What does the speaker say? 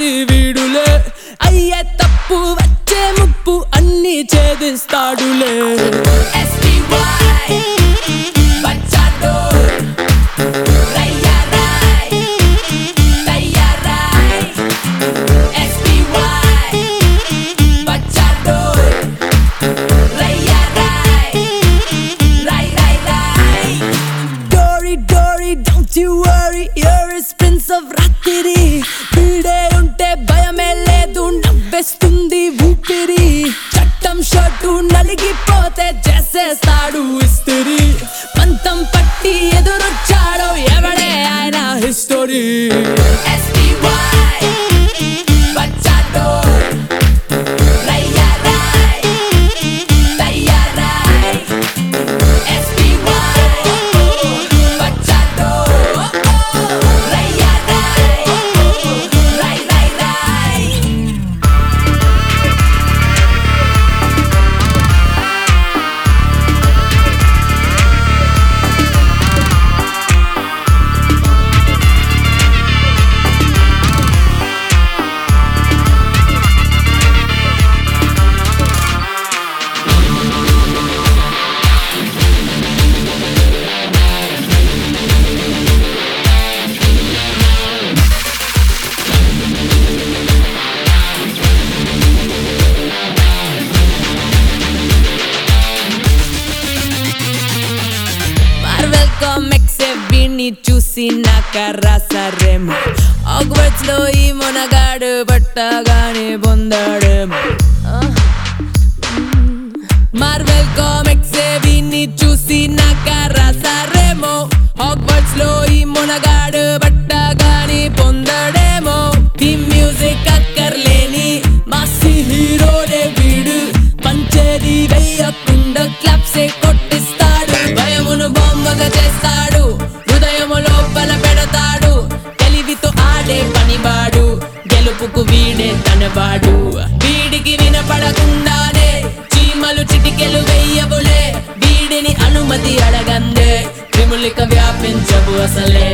అది వీడులే అయ్యే తప్పు వచ్చే ముప్పు అన్ని ఛేదిస్తాడులే SPY Bachador Rayaray Tayaray SPY Bachador Rayaray Ray Ray Ray డోరీ డోరీ don't you worry your is prince of రాత్రి వీడే ఉంటే భయమే లేదు నవ్వేస్తుంది ఊపిరి చట్టం షర్టు నలిగిపోతే చేసేస్తాడు ఇస్తిరి పంతం పట్టి ఎదురొచ్చాడో ఎవడే ఆయన history SPY Bachador Rayaray Tayaray SPY Bachador Rayaray Ray Ray Ray Marvel comics వీణ్ణి చూసి నాక రాసారేమో ఆగ్వర్డ్స్ లో ఈ మునగాడు పట్టగానే పొందాడేమో మార్వెల్ కామిక్స్ వీణ్ణి చూసి నాక రాసారేమో హాగ్వర్డ్స్ లో ఈ మునగాడు పట్టగానే పొందాడేమో థీమ్ మ్యూజిక్ అక్కర్లేని మాసి హీరోనే వీడు పంచేది వెయ్యకుండా క్లాప్సే కొట్టిస్తాడు భయమును బొమ్మగా చేస్తాడు హృదయము లోపల పెడతాడు తెలివితో ఆడే పనివాడు గెలుపుకు వీడే తనవాడు వీడికి వినపడకుండానే చీమలు చిటికెలు వెయ్యవులే వీడిని అనుమతి అడగందే క్రిములిక వ్యాపించవు అసలే